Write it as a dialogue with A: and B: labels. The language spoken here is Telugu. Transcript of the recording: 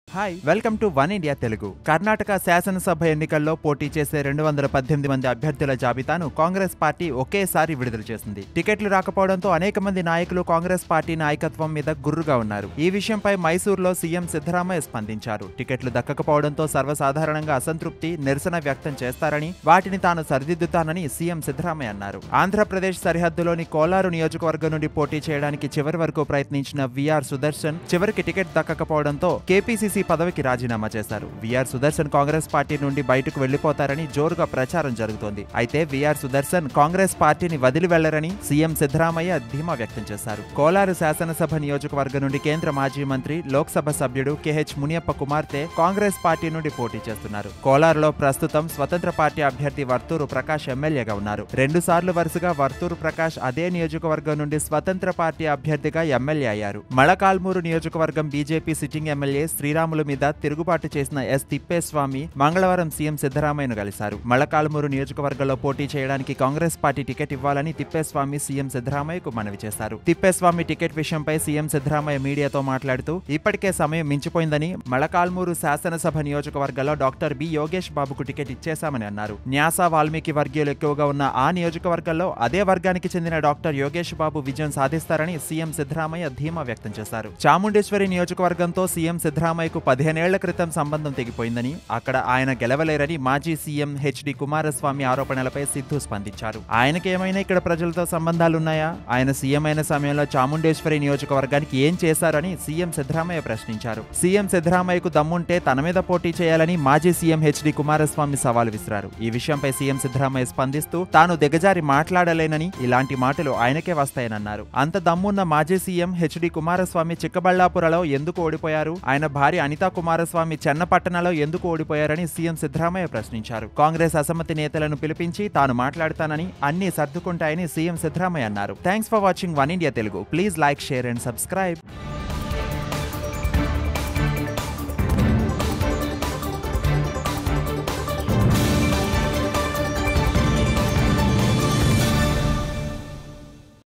A: hi welcome to One India Telugu Karnataka శాసనసభ ఎన్నికల్లో పోటీ చేసే రెండు వందల పద్దెనిమిది మంది అభ్యర్థుల జాబితాను కాంగ్రెస్ పార్టీ ఒకేసారి విడుదల చేసింది టికెట్లు రాకపోవడంతో అనేక మంది నాయకులు కాంగ్రెస్ పార్టీ నాయకత్వం మీద గుర్రుగా ఉన్నారు ఈ విషయంపై మైసూర్లో సీఎం సిద్ధరామయ్య స్పందించారు టికెట్లు దక్కకపోవడంతో సర్వసాధారణంగా అసంతృప్తి నిరసన వ్యక్తం చేస్తారని వాటిని తాను సరిదిద్దుతానని సీఎం సిద్ధరామయ్య అన్నారు ఆంధ్రప్రదేశ్ సరిహద్దులోని కోలారు నియోజకవర్గం నుండి పోటీ చేయడానికి చివరి వరకు ప్రయత్నించిన విఆర్ సుదర్శన్ చివరికి టికెట్ దక్కకపోవడంతో కేపీసీసీ పదవికి రాజీనామా చేశారు విఆర్ సుదర్శన్ కాంగ్రెస్ పార్టీ నుండి బయటకు వెళ్లిపోతారని జోరుగా ప్రచారం జరుగుతోంది అయితే విఆర్ సుదర్శన్ కాంగ్రెస్ పార్టీని వదిలి వెళ్లరని సీఎం సిద్ధరామయ్య ధీమా వ్యక్తం చేశారు కోలారు శాసనసభ నియోజకవర్గం నుండి కేంద్ర మాజీ మంత్రి లోక్సభ సభ్యుడు కెహెచ్ మునియప్ప కుమార్తె కాంగ్రెస్ పార్టీ నుండి పోటీ చేస్తున్నారు కోలారులో ప్రస్తుతం స్వతంత్ర పార్టీ అభ్యర్థి వర్తూరు ప్రకాష్ ఎమ్మెల్యేగా ఉన్నారు రెండు సార్లు వరుసగా వర్తూరు ప్రకాష్ అదే నియోజకవర్గం నుండి స్వతంత్ర పార్టీ అభ్యర్థిగా ఎమ్మెల్యే అయ్యారు మళకాల్మూరు నియోజకవర్గం బీజేపీ సిట్టింగ్ ఎమ్మెల్యే శ్రీరాములు మీద తిరుగుబాటు చేసిన ఎస్ తిప్పేస్వామి మంగళవారం సీఎం సిద్ధరామయ్యను కలిశారు మళకాల్మూరు నియోజకవర్గంలో పోటీ చేయడానికి కాంగ్రెస్ పార్టీ టికెట్ ఇవ్వాలని తిప్పేస్వామి సీఎం సిద్ధరామయ్యకు మనవి చేశారు తిప్పేస్వామి టికెట్ విషయంపై సీఎం సిద్ధరామయ్య మీడియాతో మాట్లాడుతూ ఇప్పటికే సమయం మించిపోయిందని మళకాల్మూరు శాసనసభ నియోజకవర్గంలో డాక్టర్ బి యోగేష్ బాబుకు టికెట్ ఇచ్చేశామని అన్నారు న్యాస వాల్మీకి వర్గీయులు ఎక్కువగా ఉన్న ఆ నియోజకవర్గంలో అదే వర్గానికి చెందిన డాక్టర్ యోగేష్ బాబు విజయం సాధిస్తారని సీఎం సిద్ధరామయ్య ధీమా వ్యక్తం చేశారు చాముండేశ్వరి నియోజకవర్గంతో సీఎం సిద్ధరామయ్యకు పదిహేనేళ్ల క్రితం సంబంధం తెగిపోయిందని అక్కడ ఆయన గెలవలేరని మాజీ సీఎం హెచ్డి కుమారస్వామి ఆరోపణలపై సిద్ధు స్పందించారు ఆయనకేమైనా ఇక్కడ ప్రజలతో సంబంధాలున్నాయా ఆయన సీఎం అయిన సమయంలో చాముండేశ్వరి నియోజకవర్గానికి ఏం చేశారని సీఎం సిద్ధరామయ్య ప్రశ్నించారు సీఎం సిద్ధరామయ్యకు దమ్ముంటే తన మీద పోటీ చేయాలని మాజీ సీఎం హెచ్డి కుమారస్వామి సవాల్ విసిరారు ఈ విషయంపై సీఎం సిద్ధరామయ్య స్పందిస్తూ తాను దిగజారి మాట్లాడలేనని ఇలాంటి మాటలు ఆయనకే వస్తాయనన్నారు అంత దమ్మున్న మాజీ సీఎం హెచ్డి కుమారస్వామి చిక్కబళ్లాపురలో ఎందుకు ఓడిపోయారు ఆయన భార్య అనితా కుమారస్వామి చెన్నపట్టణలో ఎందుకు ఓడిపోయారని సీఎం సిద్ధరామయ్య ప్రశ్నించారు కాంగ్రెస్ అసమ్మతి నేతలను పిలిపించి తాను మాట్లాడతానని అన్ని సర్దుకుంటాయని సీఎం సిద్ధరామయ్య అన్నారు thanks for watching One India Telugu please like share and subscribe